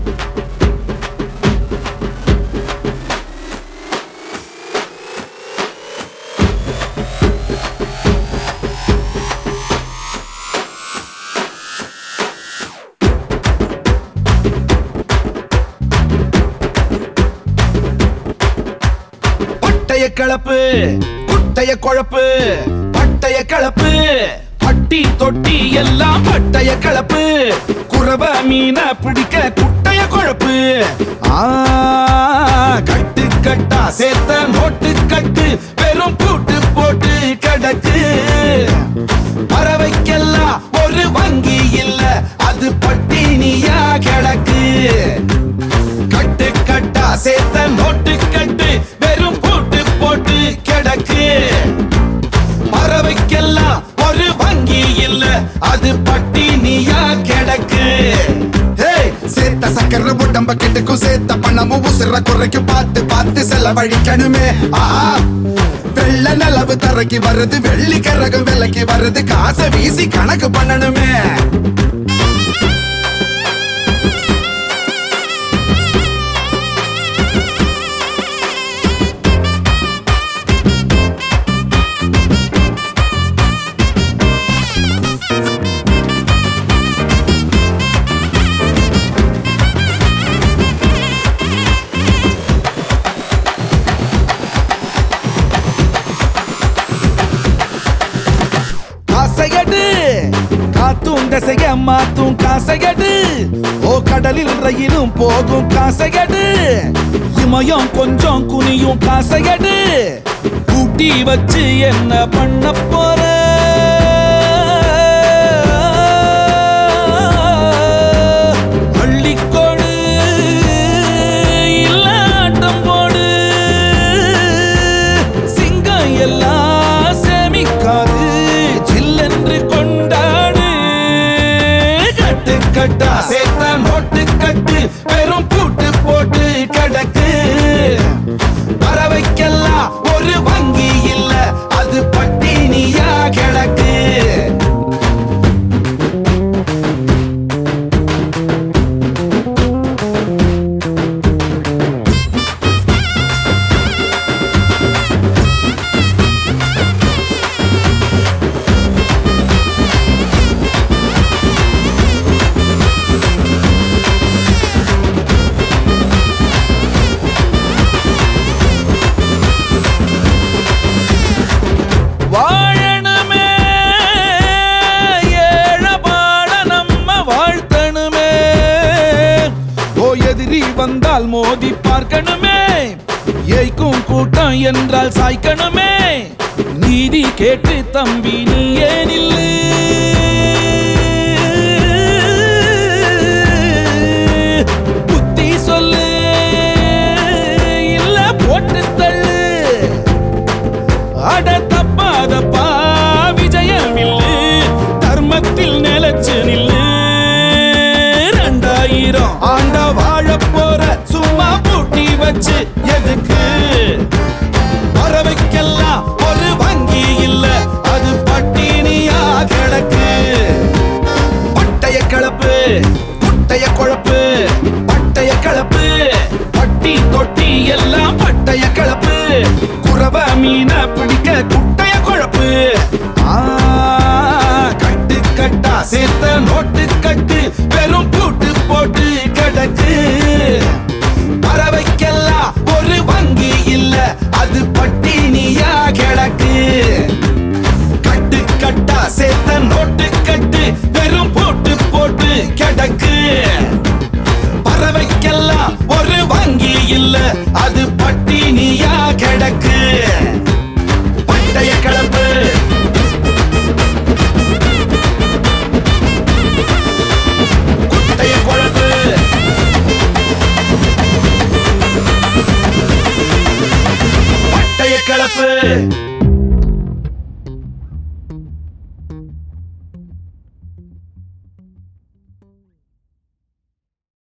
பட்டைய கலப்பு குட்டைய குழப்பு பட்டைய கலப்பு பட்டி தொட்டி எல்லாம் பட்டைய கலப்பு குறவ மீன பிடிக்க குட்டைய குழப்பு ஆ, கட்டு கட்டா சேர்த்த நோட்டு கட்டு வெறும் பூட்டு போட்டு கிடக்கு பறவைக்கெல்லாம் ஒரு வங்கி இல்ல அது பட்டினியா கிடக்கு கட்டு கட்டா சேர்த்த நோட்டு கட்டு வெறும் பூட்டு போட்டு கிடக்கு பறவைக்கெல்லாம் ஒரு வங்கி இல்ல அது பட்டினியா கிடக்கு ஏய், சேர்த்த சக்கர உடம்ப கெட்டுக்கும் சேர்த்த பணமும் உசுர குறைக்கு பார்த்து பார்த்து செலவழிக்கணுமே ஆஹா வெள்ள நிலவு தரைக்கு வருது வெள்ளி கரகம் விலைக்கு வருது காசை வீசி கணக்கு பண்ணணுமே காசையடு காத்தும் தசைய மாத்தும் காசையடு ஓ கடலில் ரயிலும் போகும் காசையடு இமயம் கொஞ்சம் குனியும் காசையடு கூட்டி வச்சு என்ன பண்ண போற அள்ளிக்கொடு இல்ல ஆட்டம் போடு சிங்கம் எல்லாம் சேமிக்காது ஜில்லென்று கொண்டாடு கட்டு கட்டா சேர்த்த நோட்டு கட்டு வெறும் பூட்டு போட்டு கிடக்கு பறவைக்கெல்லாம் ஒரு வங்கி இல்ல அது பட்டினியா கிடக்கு வாழணுமே ஏழபாட நம்ம வாழ்த்தணுமே ஓ எதிரி வந்தால் மோதி பார்க்கணுமே ஏய்க்கும் கூட்டம் என்றால் சாய்க்கணுமே நீதி கேட்டு தம்பி நீ ஏனில்லு புத்தி சொல்லு இல்ல போட்டு தள்ளு அட தப்பாதப்பா விஜயம் இல்லு தர்மத்தில் நிலைச்சு நில்லு ரெண்டாயிரம் ஆண்ட வாழ போற சும்மா பூட்டி வச்சு எதுக்கு பறவைக்கெல்லாம் ஒரு வங்கி இல்ல அது பட்டினியா கிடக்கு பட்டைய கலப்பு குட்டைய குழப்பு பட்டைய கலப்பு பட்டி தொட்டி எல்லாம் பட்டைய கலப்பு குறவ மீன பிடிக்க குட்டைய குழப்பு ஆ, கட்டு கட்டா சேர்த்த நோட்டு கட்டு வெறும் பூட்டு போட்டு கிடக்கு பறவைக்கெல்லாம் ஒரு வங்கி இல்ல அது பட்டினியா கிடக்கு கட்டு கட்டா சேர்த்த நோட்டு கட்டு வெறும் போட்டு போட்டு கிடக்கு பறவைக்கெல்லாம் ஒரு வங்கி இல்ல அது பட்டினியா கிடக்கு பட்டைய கலப்பு குட்டைய குழப்பு பட்டைய கலப்பு